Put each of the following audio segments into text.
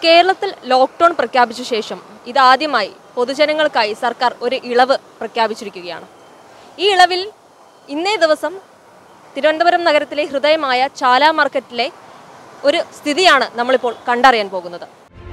കേരളത്തിൽ ലോക്ക്ഡൌൺ പ്രഖ്യാപിച്ച ശേഷം ഇതാദ്യമായി പൊതുജനങ്ങൾക്കായി സർക്കാർ ഒരു ഇളവ് പ്രഖ്യാപിച്ചിരിക്കുകയാണ് ഈ ഇളവിൽ ഇന്നേ ദിവസം തിരുവനന്തപുരം നഗരത്തിലെ ഹൃദയമായ ചാല മാർക്കറ്റിലെ ഒരു സ്ഥിതിയാണ് നമ്മളിപ്പോൾ കണ്ടറിയാൻ പോകുന്നത്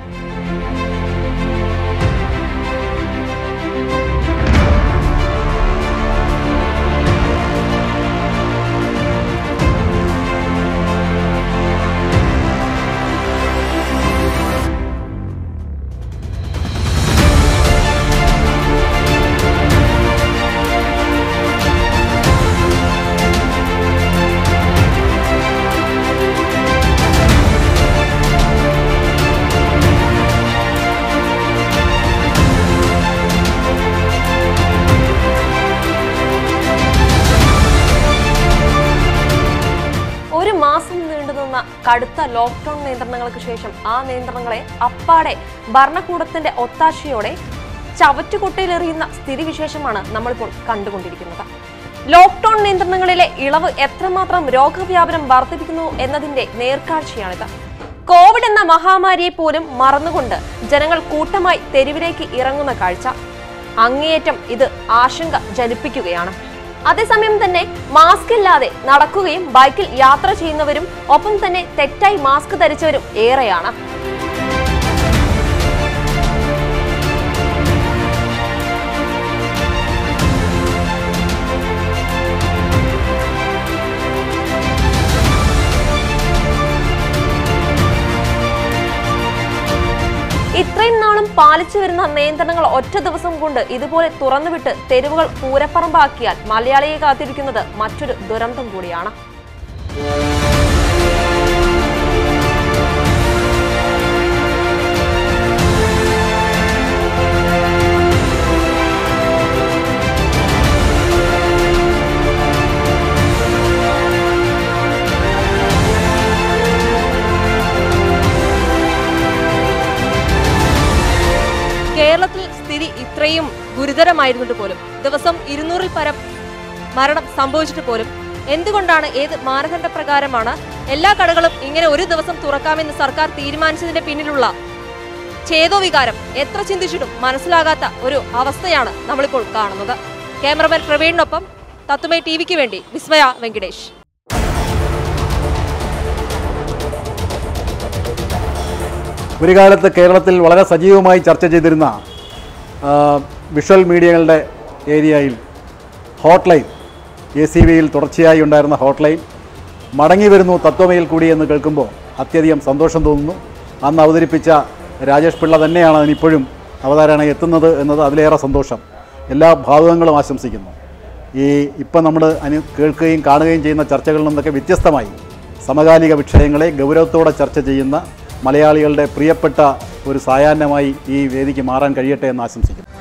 ഒരു മാസം നീണ്ടുനിന്ന കടുത്ത ലോക്ക്ഡൌൺ നിയന്ത്രണങ്ങൾക്ക് ശേഷം ആ നിയന്ത്രണങ്ങളെ അപ്പാടെ ഭരണകൂടത്തിന്റെ ഒത്താശയോടെ ചവറ്റുകൊട്ടയിലെറിയുന്ന സ്ഥിതിവിശേഷമാണ് നമ്മളിപ്പോൾ കണ്ടുകൊണ്ടിരിക്കുന്നത് ലോക്ക്ഡൌൺ നിയന്ത്രണങ്ങളിലെ ഇളവ് എത്രമാത്രം രോഗവ്യാപനം വർദ്ധിപ്പിക്കുന്നു എന്നതിന്റെ നേർക്കാഴ്ചയാണിത് കോവിഡ് എന്ന മഹാമാരിയെ പോലും മറന്നുകൊണ്ട് ജനങ്ങൾ കൂട്ടമായി തെരുവിലേക്ക് ഇറങ്ങുന്ന കാഴ്ച അങ്ങേയറ്റം ഇത് ആശങ്ക ജനിപ്പിക്കുകയാണ് അതേസമയം തന്നെ മാസ്ക് ഇല്ലാതെ നടക്കുകയും ബൈക്കിൽ യാത്ര ചെയ്യുന്നവരും ഒപ്പം തന്നെ തെറ്റായി മാസ്ക് ധരിച്ചവരും ഏറെയാണ് ഇത്രയും നാളും പാലിച്ചു വരുന്ന നിയന്ത്രണങ്ങൾ ഒറ്റ ദിവസം കൊണ്ട് ഇതുപോലെ തുറന്നുവിട്ട് തെരുവുകൾ പൂരപ്പറമ്പാക്കിയാൽ മലയാളിയെ കാത്തിരിക്കുന്നത് മറ്റൊരു ദുരന്തം കൂടിയാണ് കേരളത്തിൽ സ്ഥിതി ഇത്രയും ഗുരുതരമായിരുന്നിട്ട് പോലും ദിവസം ഇരുന്നൂറിൽ പരം മരണം സംഭവിച്ചിട്ട് പോലും എന്തുകൊണ്ടാണ് ഏത് മാനദണ്ഡ പ്രകാരമാണ് എല്ലാ കടകളും ഇങ്ങനെ ഒരു ദിവസം തുറക്കാമെന്ന് സർക്കാർ തീരുമാനിച്ചതിന്റെ പിന്നിലുള്ള ചേതോവികാരം എത്ര ചിന്തിച്ചിട്ടും മനസ്സിലാകാത്ത ഒരു അവസ്ഥയാണ് നമ്മളിപ്പോൾ കാണുന്നത് ക്യാമറമാൻ പ്രവീണിനൊപ്പം തത്തുമൈ ടി വിക്ക് വേണ്ടി വിസ്മയ വെങ്കടേഷ് ഒരു കാലത്ത് കേരളത്തിൽ വളരെ സജീവമായി ചർച്ച ചെയ്തിരുന്ന ആ, വിഷ്വൽ മീഡിയകളുടെ ഏരിയയിൽ ഹോട്ട് ലൈൻ എ സി വിയിൽ തുടർച്ചയായി ഉണ്ടായിരുന്ന ഹോട്ട് ലൈൻ മടങ്ങി വരുന്നു തത്വമയിൽ കൂടി എന്ന് കേൾക്കുമ്പോൾ അത്യധികം സന്തോഷം തോന്നുന്നു അന്ന് അവതരിപ്പിച്ച രാജേഷ് പിള്ള തന്നെയാണ് അതിനിപ്പോഴും അവതാരണ എത്തുന്നത് എന്നത് അതിലേറെ സന്തോഷം എല്ലാ ഭാവുകങ്ങളും ആശംസിക്കുന്നു ഈ ഇപ്പം നമ്മൾ അനു കേൾക്കുകയും കാണുകയും ചെയ്യുന്ന ചർച്ചകളിൽ നിന്നൊക്കെ വ്യത്യസ്തമായി സമകാലിക വിഷയങ്ങളെ ഗൗരവത്തോടെ ചർച്ച ചെയ്യുന്ന മലയാളികളുടെ പ്രിയപ്പെട്ട ഒരു സായാഹ്നമായി ഈ വേദിക്ക് മാറാൻ കഴിയട്ടെ എന്ന് ആശംസിക്കുന്നു